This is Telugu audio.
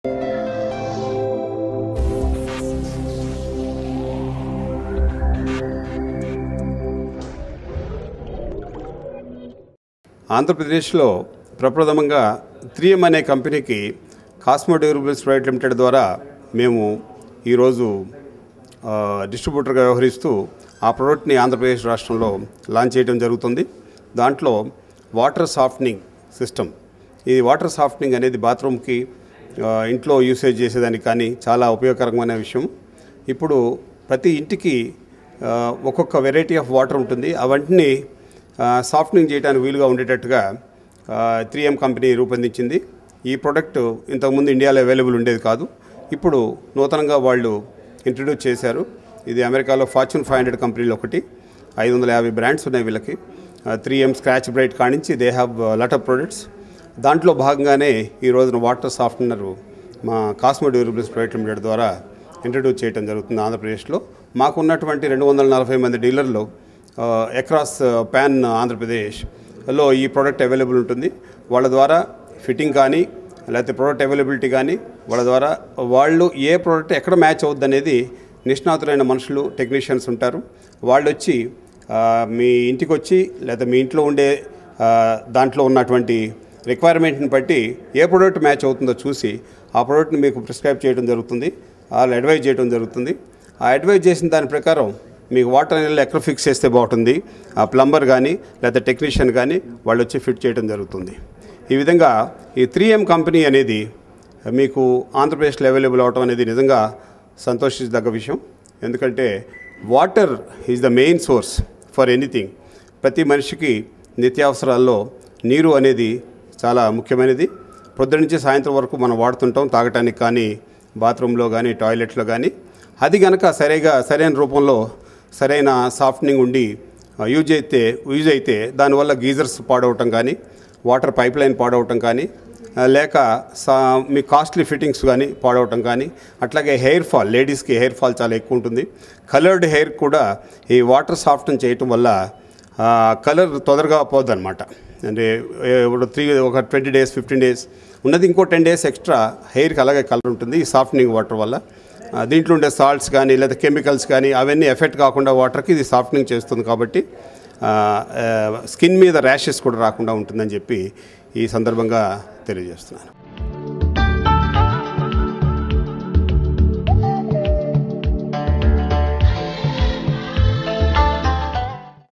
ఆంధ్రప్రదేశ్లో ప్రప్రథమంగా త్రీ ఎం అనే కంపెనీకి కాస్మో డ్యూరబుల్స్ ప్రైవేట్ లిమిటెడ్ ద్వారా మేము ఈరోజు ఆ, డిస్ట్రిబ్యూటర్గా వ్యవహరిస్తూ ఆ ప్రోడక్ట్ని ఆంధ్రప్రదేశ్ రాష్ట్రంలో లాంచ్ చేయడం జరుగుతుంది దాంట్లో వాటర్ సాఫ్ట్నింగ్ సిస్టమ్ ఈ వాటర్ సాఫ్ట్నింగ్ అనేది బాత్రూమ్కి ఆ, ఇంట్లో యూసేజ్ చేసేదానికి కానీ చాలా ఉపయోగకరమైన విషయం ఇప్పుడు ప్రతి ఇంటికి ఆ, ఒక్కొక్క వెరైటీ ఆఫ్ వాటర్ ఉంటుంది అవన్నీ సాఫ్ట్నింగ్ చేయడానికి వీలుగా ఉండేటట్టుగా త్రీ ఎం కంపెనీ రూపొందించింది ఈ ప్రోడక్ట్ ఇంతకుముందు ఇండియాలో అవైలబుల్ ఉండేది కాదు ఇప్పుడు నూతనంగా వాళ్ళు ఇంట్రడ్యూస్ చేశారు ఇది అమెరికాలో ఫార్చ్యూన్ ఫైవ్ హండ్రెడ్ కంపెనీలో ఒకటి ఐదు వందల యాభై బ్రాండ్స్ ఉన్నాయి వీళ్ళకి త్రీ ఎం స్క్రాచ్ బ్రైట్ కానించి they have lot of products దాంట్లో భాగంగానే ఈ రోజున వాటర్ సాఫ్ట్నర్ మా కాస్మో డ్యూరబుల్స్ ప్రైవేట్ లిమిటెడ్ ద్వారా ఇంట్రడ్యూస్ చేయడం జరుగుతుంది ఆంధ్రప్రదేశ్లో మాకున్నటువంటి రెండు వందల నలభై మంది డీలర్లు అక్రాస్ ప్యాన్ ఆంధ్రప్రదేశ్లో ఈ ప్రోడక్ట్ అవైలబుల్ ఉంటుంది వాళ్ళ ద్వారా ఫిట్టింగ్ కానీ లేకపోతే ప్రోడక్ట్ అవైలబిలిటీ కానీ వాళ్ళ ద్వారా వాళ్ళు ఏ ప్రోడక్ట్ ఎక్కడ మ్యాచ్ అవుద్ది అనేది నిష్ణాతులైన మనుషులు టెక్నీషియన్స్ ఉంటారు వాళ్ళు వచ్చి ఆ, మీ ఇంటికి వచ్చి లేదా మీ ఇంట్లో ఉండే ఆ, దాంట్లో ఉన్నటువంటి రిక్వైర్మెంట్ని బట్టి ఏ ప్రోడక్ట్ మ్యాచ్ అవుతుందో చూసి ఆ ప్రోడక్ట్ని మీకు ప్రిస్క్రైబ్ చేయడం జరుగుతుంది వాళ్ళు అడ్వైజ్ చేయడం జరుగుతుంది ఆ అడ్వైజ్ చేసిన దాని ప్రకారం మీకు వాటర్ అనేది ఎక్కడ ఫిక్స్ చేస్తే బాగుంటుంది ఆ ప్లంబర్ కానీ లేదా టెక్నీషియన్ కానీ వాళ్ళు వచ్చి ఫిట్ చేయడం జరుగుతుంది ఈ విధంగా ఈ త్రీ ఎం కంపెనీ అనేది మీకు ఆంధ్రప్రదేశ్లో అవైలబుల్ అవటం అనేది నిజంగా సంతోషించదగ్గ విషయం ఎందుకంటే water is the main source for anything ప్రతి మనిషికి నిత్యావసరాల్లో నీరు అనేది చాలా ముఖ్యమైనది పొద్దు నుంచి సాయంత్రం వరకు మనం వాడుతుంటాం తాగటానికి కానీ బాత్రూంలో కానీ టాయిలెట్లో కానీ అది కనుక సరిగా సరైన రూపంలో సరైన సాఫ్ట్నింగ్ ఉండి ఆ, యూజ్ అయితే యూజ్ అయితే దానివల్ల గీజర్స్ పాడవటం కానీ వాటర్ పైప్ లైన్ పాడవటం కానీ ఆ, లేక సా మీ కాస్ట్లీ ఫిట్టింగ్స్ కానీ పాడవటం కానీ అట్లాగే హెయిర్ ఫాల్ లేడీస్కి హెయిర్ ఫాల్ చాలా ఎక్కువ ఉంటుంది కలర్డ్ హెయిర్ కూడా ఈ వాటర్ సాఫ్ట్ని చేయటం వల్ల ఆ, కలర్ తొందరగా పోద్ది అనమాట అంటే ఏ, ఇప్పుడు త్రీ ఒక ట్వంటీ డేస్ ఫిఫ్టీన్ డేస్ ఉన్నది ఇంకో టెన్ డేస్ ఎక్స్ట్రా హెయిర్కి అలాగే కలర్ ఉంటుంది ఈ సాఫ్ట్నింగ్ వాటర్ వల్ల ఆ, దీంట్లో ఉండే సాల్ట్స్ కానీ లేదా కెమికల్స్ కానీ అవన్నీ ఎఫెక్ట్ కాకుండా వాటర్కి ఇది సాఫ్ట్నింగ్ చేస్తుంది కాబట్టి ఆ, ఆ, స్కిన్ మీద ర్యాషెస్ కూడా రాకుండా ఉంటుందని చెప్పి ఈ సందర్భంగా తెలియజేస్తున్నాను